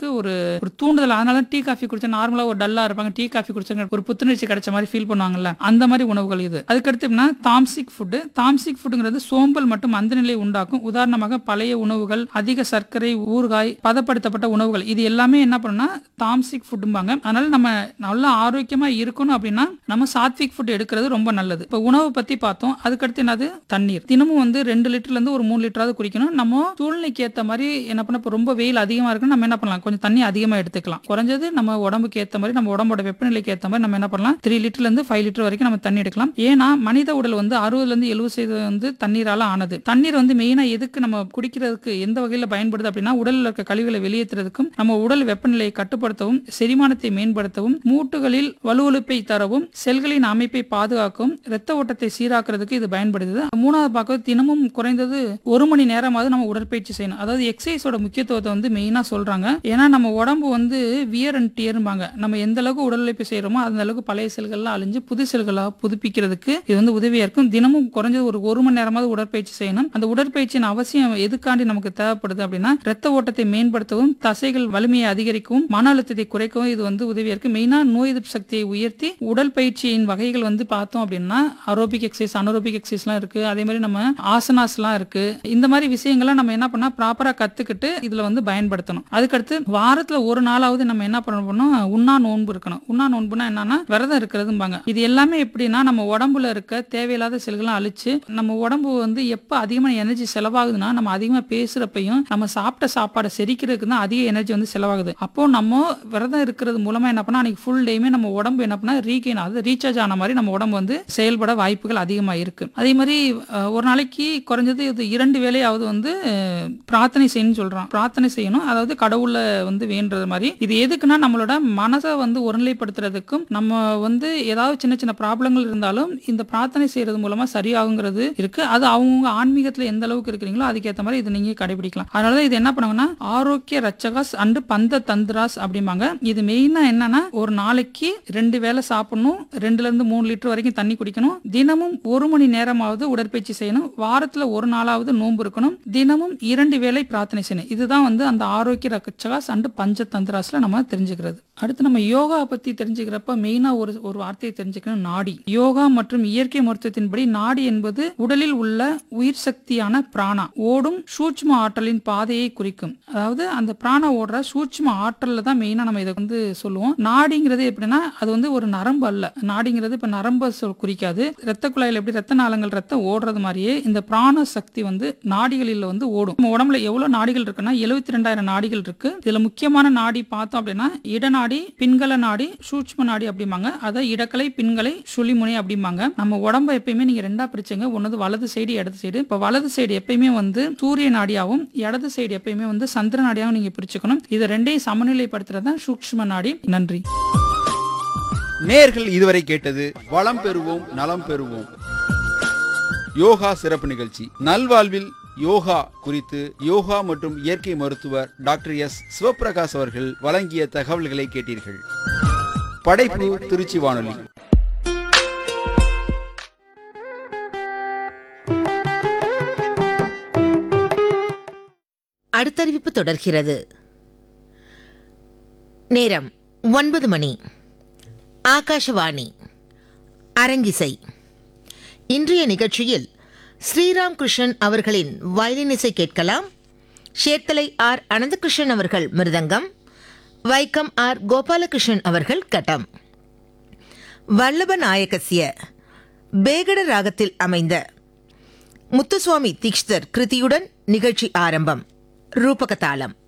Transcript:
குடிக்கிறதுக்கு ஒரு ஒரு தூண்டுதல் அதனால டீ காஃபி குடிச்சா நார்மலா ஒரு டல்லா இருப்பாங்க டீ காஃபி குடிச்சாங்க ஒரு புத்துணர்ச்சி கிடைச்ச மாதிரி ஃபீல் பண்ணுவாங்கல்ல அந்த மாதிரி உணவுகள் இது அதுக்கடுத்து எப்படின்னா தாம்சிக் ஃபுட்டு தாம்சிக் ஃபுட்டுங்கிறது சோம்பல் மற்றும் மந்தநிலை உண்டாக்கும் உதாரணமாக பழைய உணவுகள் அதிக சர்க்கரை ஊறுகாய் பதப்படுத்தப்பட்ட உணவுகள் இது எல்லாமே என்ன பண்ணுன்னா தாம்சிக் ஃபுட்டும்பாங்க அதனால நம்ம நல்லா ஆரோக்கியமா இருக்கணும் அப்படின்னா நம்ம சாத்விக் ஃபுட் எடுக்கிறது ரொம்ப நல்லது இப்போ உணவு பத்தி பார்த்தோம் அதுக்கடுத்து என்னது தண்ணீர் தினமும் வந்து ரெண்டு லிட்டர்ல இருந்து ஒரு மூணு லிட்டராவது குடிக்கணும் நம்ம சூழ்நிலைக்கு ஏத்த மாதிரி என்ன பண்ண இப்போ ரொம்ப வெயில் அதிகமா இருக்குன்னு நம்ம என்ன பண்ணலாம் கொஞ்சம் தண்ணி அதிகமா எடுத்துக்கலாம் குறைஞ்சது நம்ம உடம்புக்கு ஏத்த மாதிரி நம்ம உடம்போட வெப்பநிலைக்கு ஏத்த மாதிரி நம்ம என்ன பண்ணலாம் த்ரீ லிட்டர்ல இருந்து ஃபைவ் லிட்டர் வரைக்கும் நம்ம தண்ணி எடுக்கலாம் ஏன்னா மனித உடல் வந்து அறுபதுல இருந்து எழுபது சதவீதம் வந்து தண்ணீரால ஆனது தண்ணீர் வந்து மெயினா எதுக்கு நம்ம குடிக்கிறதுக்கு எந்த வகையில பயன்படுது அப்படின்னா உடல்ல இருக்க கழிவுகளை வெளியேற்றுறதுக்கும் நம்ம உடல் வெப்பநிலையை கட்டுப்படுத்தவும் செரிமானத்தை மேம்படுத்தவும் மூட்டுகளில் வலுவழுப்பை தரவும் செல்களின் அமைப்பை பாதுகாக்கவும் இரத்த ஓட்டத்தை சீராக்குறதுக்கு இது பயன்படுது மூணாவது பார்க்க தினமும் குறைந்தது ஒரு மணி நேரமாவது நம்ம உடற்பயிற்சி செய்யணும் அதாவது எக்ஸசைஸோட முக்கியத்துவத்தை வந்து மெயினா சொல்றாங்க ஏன்னா நம்ம உடம்பு வந்து வியர் அண்ட் டியர்பாங்க நம்ம எந்த அளவுக்கு உடல் உழைப்பு செய்யறோமோ அந்த அளவுக்கு பழைய செல்கள்லாம் அழிஞ்சு புது செல்களாக புதுப்பிக்கிறதுக்கு இது வந்து உதவியா இருக்கும் தினமும் குறைஞ்சது ஒரு ஒரு மணி நேரமாவது உடற்பயிற்சி செய்யணும் அந்த உடற்பயிற்சியின் அவசியம் எதுக்காண்டி நமக்கு தேவைப்படுது அப்படின்னா ரத்த ஓட்டத்தை மேம்படுத்தவும் தசைகள் வலிமையை அதிகரிக்கவும் மன அழுத்தத்தை குறைக்கவும் இது வந்து உதவியா இருக்கு மெயினா நோய் எதிர்ப்பு சக்தியை உயர்த்தி உடல் பயிற்சியின் வகைகள் வந்து பார்த்தோம் அப்படின்னா அரோபிக் எக்ஸசைஸ் அனரோபிக் எக்ஸசைஸ்லாம் இருக்கு அதே மாதிரி நம்ம ஆசனாஸ்லாம் இருக்கு இந்த மாதிரி விஷயங்கள்லாம் நம்ம என்ன பண்ணா ப்ராப்பரா கத்துக்கிட்டு இதுல வந்து பயன்படுத்தணும் அதுக்கடுத்து வாரத்துல ஒரு நாளாவது நம்ம என்ன பண்ணணும் உண்ணா நோன்பு இருக்கணும் உண்ணா நோன்புனா என்னன்னா விரதம் இருக்கிறதும்பாங்க இது எல்லாமே எப்படின்னா நம்ம உடம்புல இருக்க தேவையில்லாத செல்களை அழிச்சு நம்ம உடம்பு வந்து எப்ப அதிகமான எனர்ஜி செலவாகுதுன்னா நம்ம அதிகமா பேசுறப்பையும் நம்ம சாப்பிட்ட சாப்பாடை செரிக்கிறதுக்கு தான் அதிக எனர்ஜி வந்து செலவாகுது அப்போ நம்ம விரதம் இருக்கிறது மூலமா என்ன பண்ணா அன்னைக்கு ஃபுல் டேயுமே நம்ம உடம்பு என்ன பண்ணா ரீகெயின் ஆகுது ரீசார்ஜ் ஆன மாதிரி நம்ம உடம்பு வந்து செயல்பட வாய்ப்புகள் அதிகமா இருக்கு அதே மாதிரி அஹ், ஒரு நாளைக்கு குறைஞ்சது இது இரண்டு வேளையாவது வந்து அஹ், பிரார்த்தனை செய்யணும்னு சொல்றான் பிரார்த்தனை செய்யணும் அதாவது கடவுள வந்து வேண்டுறது மாதிரி இது எதுக்குன்னா நம்மளோட மனசை வந்து ஒருநிலைப்படுத்துறதுக்கும் நம்ம வந்து ஏதாவது சின்ன சின்ன ப்ராப்ளங்கள் இருந்தாலும் இந்த பிரார்த்தனை செய்யறது மூலமா சரியாகுங்கிறது இருக்கு அது அவங்க ஆன்மீகத்துல எந்த அளவுக்கு இருக்கிறீங்களோ அதுக்கேற்ற மாதிரி இது நீங்க கடைபிடிக்கலாம் அதனால இது என்ன பண்ணுவாங்கன்னா ஆரோக்கிய ரச்சகாஸ் அண்டு பந்த தந்திராஸ் அப்படிம்பாங்க இது மெயினா என்னன்னா ஒரு நாளைக்கு ரெண்டு வேளை சாப்பிடணும் ரெண்டுல இருந்து மூணு லிட்டர் வரைக்கும் தண்ணி குடிக்கணும் தினமும் ஒரு மணி நேரமாவது உடற்பயிற்சி செய்யணும் வாரத்துல ஒரு நாளாவது நோன்பு இருக்கணும் தினமும் இரண்டு வேளை பிரார்த்தனை செய்யணும் இதுதான் வந்து அந்த ஆரோக்கிய ரச்சகாஸ் அண்டு பஞ்ச தந்திராஸ்ல நம்ம தெரிஞ்சுக்கிறது அடுத்து நம்ம யோகா பத்தி தெரிஞ்சுக்கிறப்ப மெயினா ஒரு ஒரு வார்த்தையை தெரிஞ்சுக்கணும் நாடி யோகா மற்றும் இயற்கை மருத்துவத்தின்படி நாடி என்பது உடலில் உள்ள உயிர் சக்தியான பிராணா ஓடும் சூட்ச்ம ஆற்றலின் பாதையை குறிக்கும் அதாவது அந்த பிராணா ஓடுற சூட்ச்ம ஆற்றல்ல தான் மெயினா நம்ம இதை வந்து சொல்லுவோம் நாடிங்கிறது எப்படின்னா அது வந்து ஒரு நரம்பு அல்ல நாடிங்கிறது இப்ப நரம்பு சொல் குறிக்காது ரத்த குழாயில் எப்படி ரத்த நாளங்கள் ரத்தம் ஓடுறது மாதிரியே இந்த பிராண சக்தி வந்து நாடிகளில் வந்து ஓடும் நம்ம உடம்புல எவ்வளவு நாடிகள் இருக்குன்னா எழுபத்தி ரெண்டாயிரம் நாடிகள் இருக்கு இதுல முக்கியமான நாடி பார்த்தோம் அப்படின்னா இடநாடி பின்கல நாடி சூட்ச்ம நாடி அப்படிம்பாங்க அதை இடக்கலை பின்கலை சுழிமுனை அப்படிம்பாங்க நம்ம உடம்ப எப்பயுமே நீங்க ரெண்டா பிரிச்சுங்க ஒன்னது வலது சைடு இடது சைடு இப்ப வலது சைடு எப்பயுமே வந்து சூரிய நாடியாவும் இடது சைடு எப்பயுமே வந்து சந்திர நாடியாவும் நீங்க பிரிச்சுக்கணும் இதை ரெண்டையும் சமநிலைப்படுத்துறது தான் சூக்ஷ்ம நாடி நன்றி நேர்கள் இதுவரை கேட்டது வளம் பெறுவோம் நலம் பெறுவோம் யோகா சிறப்பு நிகழ்ச்சி நல்வாழ்வில் யோகா குறித்து யோகா மற்றும் இயற்கை மருத்துவர் டாக்டர் எஸ் சிவபிரகாஷ் அவர்கள் வழங்கிய தகவல்களை கேட்டீர்கள் படைப்பு திருச்சி வானொலி அடுத்தறிவிப்பு தொடர்கிறது நேரம் ஒன்பது மணி ஆகாஷவாணி அரங்கிசை இன்றைய நிகழ்ச்சியில் ஸ்ரீராம் கிருஷ்ணன் அவர்களின் வயலின் இசை கேட்கலாம் ஷேர்த்தலை ஆர் அனந்தகிருஷ்ணன் அவர்கள் மிருதங்கம் வைக்கம் ஆர் கோபாலகிருஷ்ணன் அவர்கள் கட்டம் வல்லப நாயகசிய பேகட ராகத்தில் அமைந்த முத்துசுவாமி தீக்ஷிதர் கிருதியுடன் நிகழ்ச்சி ஆரம்பம் ரூபகதாளம்